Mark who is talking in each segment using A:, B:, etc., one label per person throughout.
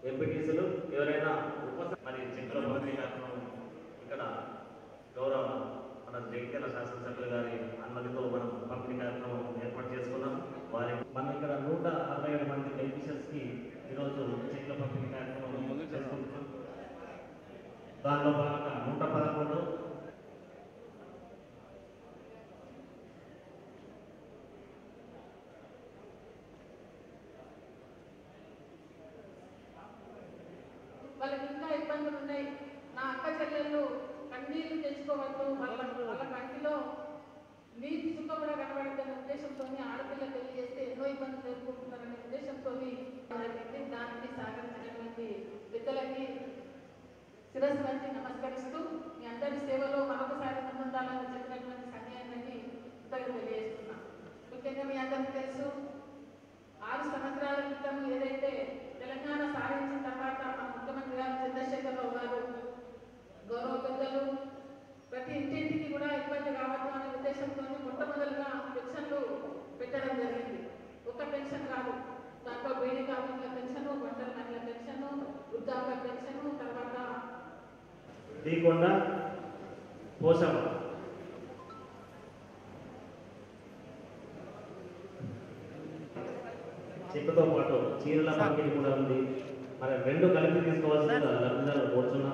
A: ఎంపీటీసీలు ఎవరైనా ఉప మరి చెక్కుల పంపిణీ కార్యక్రమం ఇక్కడ గౌరవ మన జగిత్యాల శాసనసభ్యులు గారి అనుమతితో మనం పంపిణీ కార్యక్రమం ఏర్పాటు చేసుకున్నాం వారి మనం ఇక్కడ నూట అరవై ఏడు మంది బెనిఫిషియర్స్ కి ఈరోజు చెక్కుల పంపిణీ కార్యక్రమం చేసుకుంటున్నాం దానిలో భాగంగా నూట పదకొండు
B: వాళ్ళకి ఇంకా ఇబ్బందులు ఉన్నాయి నా అక్క చెల్లెళ్ళు కన్నీళ్లు తెచ్చుకోవద్దు వాళ్ళ వాళ్ళ కంటిలో నీటి చుక్క కూడా కనబడద్దనే ఉద్దేశంతో ఆడపిల్ల పెళ్లి చేస్తే ఎన్నో ఇబ్బందులు ఎదుర్కొంటున్నారనే ఉద్దేశంతో జరిగింది దానికి సహకరించినటువంటి పెద్దలకి శిరస్సు వంచి నమస్కరిస్తూ మీ అందరి సేవలో మరొకసారి ముందుండాలని చెప్పినటువంటి సంజయానికి కృతజ్ఞతలు తెలియజేస్తున్నా ముఖ్యంగా మీ అందరికీ తెలుసు ఆరు సంవత్సరాల క్రితం ఏదైతే తెలంగాణ సాధించిన తర్వాత మన ముఖ్యమంత్రి గారు చంద్రశేఖరరావు గారు గౌరవ పెద్దలు ప్రతి ఇంటింటికి కూడా ఇబ్బంది కావద్దు అనే ఉద్దేశంతో మొట్టమొదలుగా పెన్షన్లు పెట్టడం జరిగింది ఒక పెన్షన్ కాదు దాంట్లో బీడీ కార్మికుల పెన్షన్ ఒంటరి మహిళల పెన్షన్ వృద్ధాప్య పెన్షన్ తర్వాత
A: దీకొండ పోషమ్మ చెక్కుతో పాటు చీరల పంపిణీ కూడా ఉంది మరి రెండు కలిపి తీసుకోవాల్సిందిగా లబ్ధిదారులు కోరుచున్నాం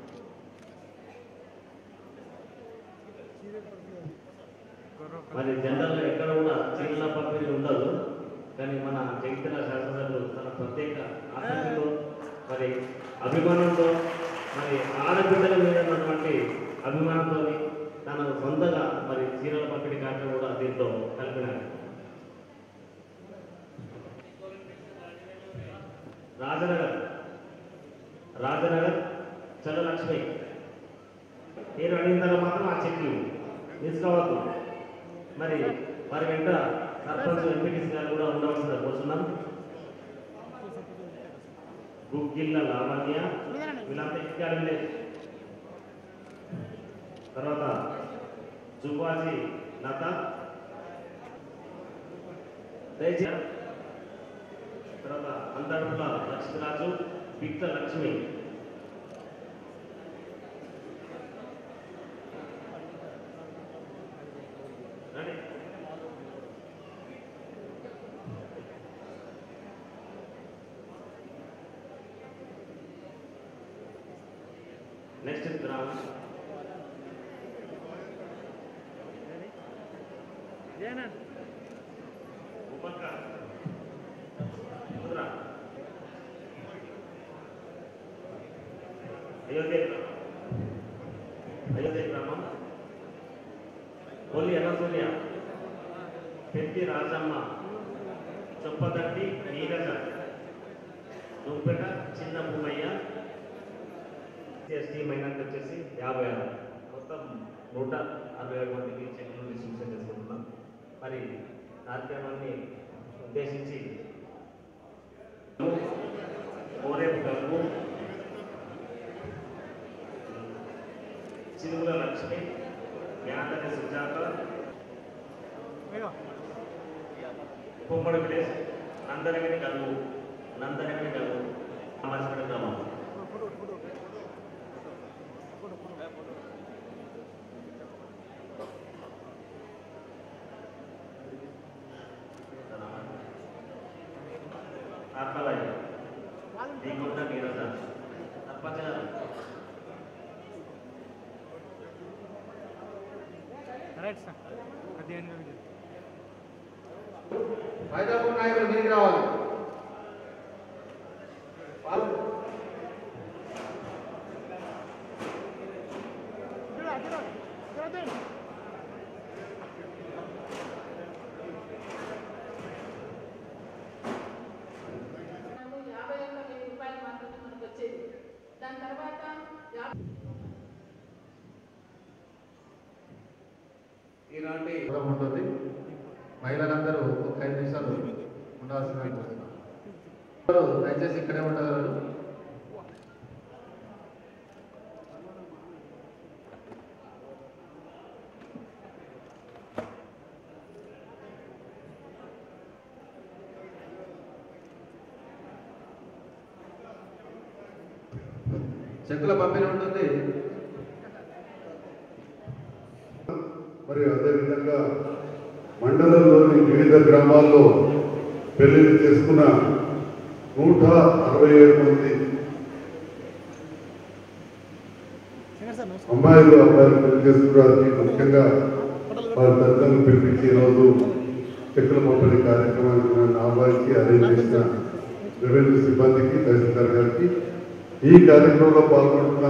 A: మరి జనరల్ గా ఎక్కడ కూడా చీరల పంపిణీ ఉండదు కానీ మన జగిత్యాల శాసనసభ్యులు తన ప్రత్యేక ఆసక్తితో మరి అభిమానంతో మరి ఆడబిడ్డల మీద ఉన్నటువంటి అభిమానంతో తన సొంతగా మరి చీరల పంపిణీ కార్యక్రమం కూడా దీంట్లో కలిపినారు రాజనగర్ రాజనగర్ చలలక్ష్మి మీరు అడిగిన తర్వాత మాత్రం ఆ చెక్కి తీసుకోవద్దు మరి వారి వెంట సర్పంచ్ ఎంపీటీసీ గారు కూడా ఉండవలసిందిగా కోరుతున్నాం గుగ్గిళ్ళ లావణ్య వీళ్ళంతా ఇక్కడ విలేజ్ తర్వాత జుబాజీ లత దయచేసి తర్వాత అంతర్పుల లక్ష్మీరాజు పిక్త లక్ష్మి రండి. నెక్స్ట్ గ్రామం ఉపక ముద్ర అయోధ్య గ్రామం అయోధ్య గ్రామం కొల్లి అనసూయ పెద్ది రాజమ్మ చొప్పదండి నీరజ దుంపెట చిన్న భూమయ్య ఎస్టీ మైనార్టీ వచ్చేసి యాభై ఆరు మొత్తం నూట అరవై ఏడు మందికి చెక్కులు డిస్ట్రిబ్యూషన్ చేసుకుంటున్నాం మరి కార్యక్రమాన్ని ఉద్దేశించి ఓరేపు గంగు చిలుగుల లక్ష్మి యాదరి సుజాత కుమ్మడి విలేజ్ నందనగిరి గల్లు నందనగిరి గల్లు అమర్చబడి గ్రామం ఆత్మలయ్య దీగుండ నీరజ సర్పంచ్ గారు
C: రైట్ సార్ అది ఏం జరిగింది
D: హైదరాబాద్ నాయకులు మీదికి రావాలి వాళ్ళు
B: మనము యాభై ఒక్క వెయ్యి రూపాయలు మాత్రమే మనకు వచ్చేది దాని తర్వాత యాభై
D: ఈనాటి ప్రోగ్రాం ఉంటుంది మహిళలందరూ ఒక ఐదు నిమిషాలు ఉండాల్సిన దయచేసి ఇక్కడే ఉండగలరు చెక్కుల పంపిణీ ఉంటుంది
E: మరి అదేవిధంగా మండలంలోని వివిధ గ్రామాల్లో పెళ్లిళ్ళు చేసుకున్న నూట అరవై ఏడు మంది అమ్మాయిలు అబ్బాయిలు పెళ్లి చేసుకోవడానికి ముఖ్యంగా వారి తల్లిదండ్రులు పిలిపించి ఈరోజు చెక్కుల పంపిణీ కార్యక్రమానికి నన్ను ఆహ్వానించి అరేంజ్ చేసిన రెవెన్యూ సిబ్బందికి తహసీల్దార్ గారికి ఈ కార్యక్రమంలో పాల్గొంటున్న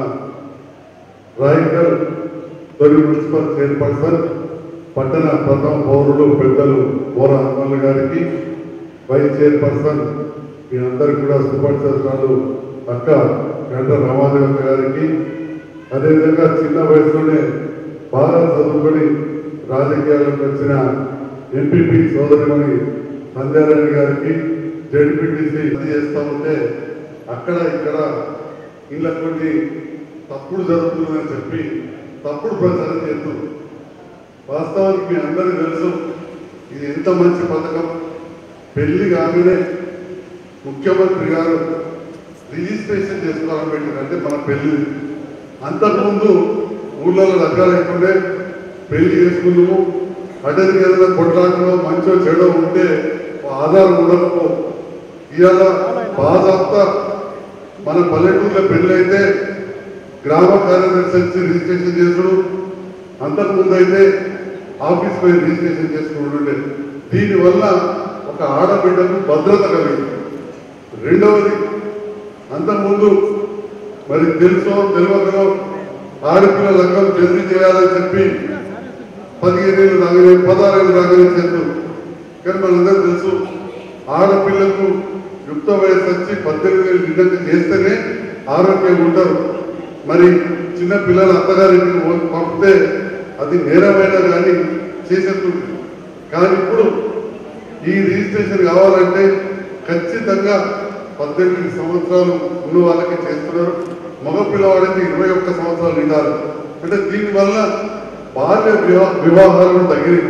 E: రాయగల్ తొలి మున్సిపల్ చైర్పర్సన్ పట్టణ ప్రథమ పౌరులు పెద్దలు బోర హనుమల్ల గారికి వైస్ చైర్పర్సన్ మీ అందరికి కూడా సుపరిచితురాలు అక్క గంట రామాదేవత గారికి అదేవిధంగా చిన్న వయసులోనే బాగా చదువుకొని రాజకీయాలకు వచ్చిన ఎంపీపీ సోదరిమణి సంధ్యారాణి గారికి జడ్పీటీసీ చేస్తూ ఉంటే అక్కడ ఇక్కడ ఇలా కొన్ని తప్పుడు జరుగుతుందని చెప్పి తప్పుడు ప్రచారం చేస్తూ వాస్తవానికి మీ అందరికీ తెలుసు ఇది ఎంత మంచి పథకం పెళ్లి కాగానే ముఖ్యమంత్రి గారు రిజిస్ట్రేషన్ చేసుకోవాలని పెట్టారు అంటే మన పెళ్లి అంతకుముందు ఊళ్ళలో రకాలు లేకుండే పెళ్లి చేసుకుందాము అటెండ్ ఏదైనా కొట్లాటలో మంచో చెడో ఉంటే ఆధారం ఉండకపో ఇవాళ బాధాప్తా మన పల్లెటూరులో పెళ్లి అయితే గ్రామ కార్యదర్శి వచ్చి రిజిస్ట్రేషన్ చేసుడు అంతకుముందు అయితే ఆఫీస్ పోయి రిజిస్ట్రేషన్ చేసుకుంటుండే దీనివల్ల ఒక ఆడబిడ్డకు భద్రత కలిగింది రెండవది అంతకుముందు మరి తెలుసో తెలియకనో ఆడపిల్ల లగ్నం జల్దీ చేయాలని చెప్పి పదిహేను ఏళ్ళు రాగానే పదహారు ఏళ్ళు రాగానే చేద్దాం కానీ మనందరూ తెలుసు ఆడపిల్లకు యుక్త వయసు వచ్చి పద్దెనిమిది ఏళ్ళు నిజంగా చేస్తేనే ఆరోగ్యంగా ఉంటారు మరి చిన్న పిల్లలు అత్తగారికి పంపితే అది నేరమైన కానీ చేసేస్తుంది కానీ ఇప్పుడు ఈ రిజిస్ట్రేషన్ కావాలంటే ఖచ్చితంగా పద్దెనిమిది సంవత్సరాలు ఉన్న వాళ్ళకి చేస్తున్నారు మగ పిల్లవాడికి ఇరవై ఒక్క సంవత్సరాలు నిండాలి అంటే దీనివల్ల బాల్య వివా వివాహాలు తగిలి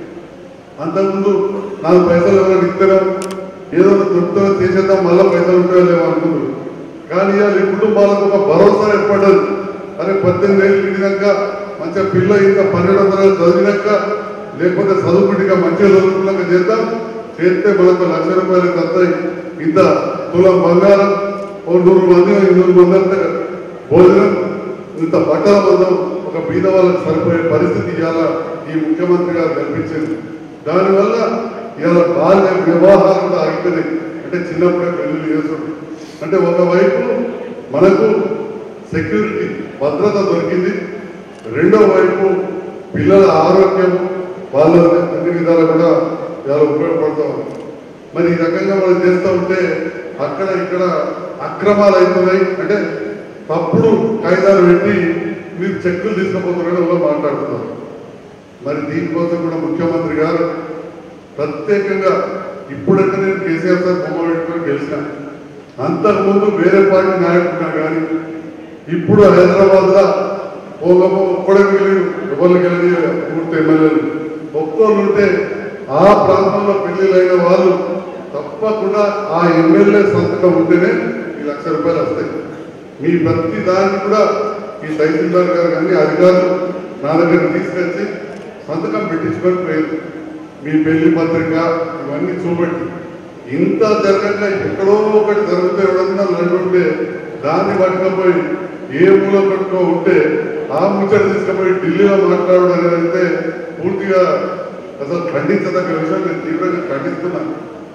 E: అంతకుముందు నాలుగు పైసలు ఎవరైనా ఇస్తున్నాం ఏదో దొరుకుతుందో చేసేద్దాం మళ్ళీ పైసలు ఉంటాయో లేవో అనుకుంటారు కానీ ఇవాళ ఈ కుటుంబాలకు ఒక భరోసా ఏర్పడ్డది అరే పద్దెనిమిది ఏళ్ళు నిండినాక మంచిగా పిల్ల ఇంకా పన్నెండు వందలు చదివినాక లేకపోతే చదువుకుంటే మంచిగా చదువుకున్నాక చేద్దాం చేస్తే మనకు లక్ష రూపాయలు వస్తాయి ఇంత తులం బంగారం ఓ నూరు మంది నూరు మంది అంతా భోజనం ఇంత బట్టల మందం ఒక బీద వాళ్ళకి సరిపోయే పరిస్థితి ఇవాళ ఈ ముఖ్యమంత్రి గారు కల్పించింది దానివల్ల ఇవాళ బాల్య వివాహాలు కూడా ఆగిపోయినాయి అంటే చిన్నప్పుడే పెళ్లి చేసుడు అంటే ఒకవైపు మనకు సెక్యూరిటీ భద్రత దొరికింది రెండో వైపు పిల్లల ఆరోగ్యం వాళ్ళ అన్ని విధాలు కూడా చాలా ఉపయోగపడతా ఉంది మరి ఈ రకంగా మనం చేస్తూ ఉంటే అక్కడ ఇక్కడ అక్రమాలు అవుతున్నాయి అంటే తప్పుడు కాయిదాలు పెట్టి మీరు చెక్కులు తీసుకుపోతున్నారని వాళ్ళు మాట్లాడుతున్నారు మరి దీనికోసం కూడా ముఖ్యమంత్రి గారు ప్రత్యేకంగా ఇప్పుడంటే నేను కేసీఆర్ సార్ బొమ్మ పెట్టుకొని గెలిచిన అంతకుముందు వేరే పార్టీ నాయకుడున్నా కానీ ఇప్పుడు హైదరాబాద్ లో పోగమో ఒక్కడే మిగిలిన ఎవరు కలిగి పూర్తి ఎమ్మెల్యేలు ఒక్కరు ఉంటే ఆ ప్రాంతంలో పెళ్లిళ్ళైన వాళ్ళు తప్పకుండా ఆ ఎమ్మెల్యే సంతకం ఉంటేనే ఈ లక్ష రూపాయలు వస్తాయి మీ ప్రతి దాన్ని కూడా ఈ తహసీల్దార్ గారు కానీ అధికారులు నా దగ్గర తీసుకొచ్చి సంతకం పెట్టించుకొని పోయారు మీ పెళ్లి పత్రిక ఇవన్నీ చూపెట్టి ఇంత జరగక ఎక్కడో ఒకటి జరిగితే ఎవడన్నా నడుంటే దాన్ని పట్టుకపోయి ఏ మూల పట్టుకో ఉంటే ఆ ముచ్చట తీసుకుపోయి ఢిల్లీలో మాట్లాడడం అనేది అయితే పూర్తిగా అసలు ఖండించదగ్గ విషయం నేను తీవ్రంగా ఖండిస్తున్నాను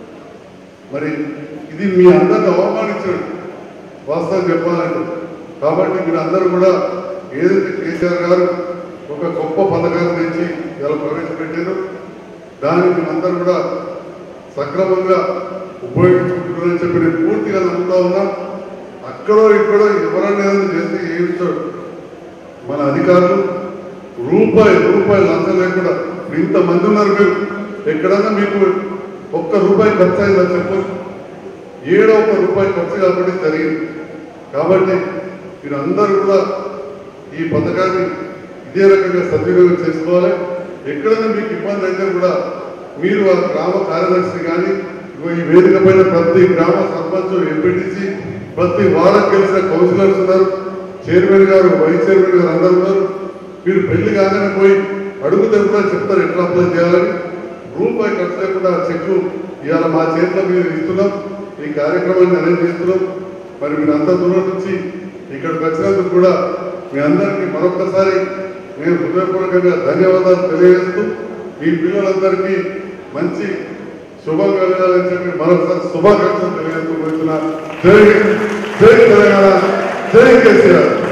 E: మరి ఇది మీ అందరిని అవమానించాడు వాస్తవం చెప్పాలంటే కాబట్టి మీరు అందరూ కూడా ఏదైతే కేసీఆర్ గారు ఒక గొప్ప పథకాన్ని తెచ్చి ఇలా ప్రవేశపెట్టారు దాన్ని మేమందరూ కూడా సక్రమంగా ఉపయోగించుకుంటున్నారని చెప్పి నేను పూర్తిగా నమ్ముతా ఉన్నా అక్కడో ఇక్కడో ఎవరైనా ఏదైనా చేస్తే ఏమిస్తాడు మన అధికారులు రూపాయి రూపాయి లంచం లేకుండా ఇప్పుడు ఇంతమంది ఉన్నారు మీరు ఎక్కడన్నా మీకు ఒక్క రూపాయి ఖర్చు అయిందా చెప్పు ఏడో ఒక్క రూపాయి ఖర్చు కాబట్టి జరిగింది కాబట్టి మీరు అందరూ కూడా ఈ పథకాన్ని ఇదే రకంగా సద్వినియోగం చేసుకోవాలి ఎక్కడైనా మీకు ఇబ్బంది అయితే కూడా మీరు ఆ గ్రామ కార్యదర్శి కానీ ఇగో ఈ వేదిక పైన ప్రతి గ్రామ సర్పంచ్ ఎంపీటీసీ ప్రతి వాడకు గెలిచిన కౌన్సిలర్స్ ఉన్నారు చైర్మన్ గారు వైస్ చైర్మన్ గారు అందరూ ఉన్నారు మీరు పెళ్లి కాగానే పోయి అడుగుతే కూడా చెప్తారు ఎట్లా అప్లై చేయాలని రూపాయి ఖర్చు లేకుండా చెక్ ఇవాళ మా చేతిలో మీరు ఇస్తున్నాం ఈ కార్యక్రమాన్ని అరేంజ్ చేస్తున్నాం మరి మీరు అంత దూరం నుంచి ఇక్కడికి వచ్చినందుకు కూడా మీ అందరికీ మరొకసారి నేను హృదయపూర్వకంగా ధన్యవాదాలు తెలియజేస్తూ మీ పిల్లలందరికీ మంచి శుభం కలగాలని చెప్పి మరొకసారి శుభాకాంక్షలు తెలియజేస్తూ పోతున్నా జై జై తెలంగాణ జై కేసీఆర్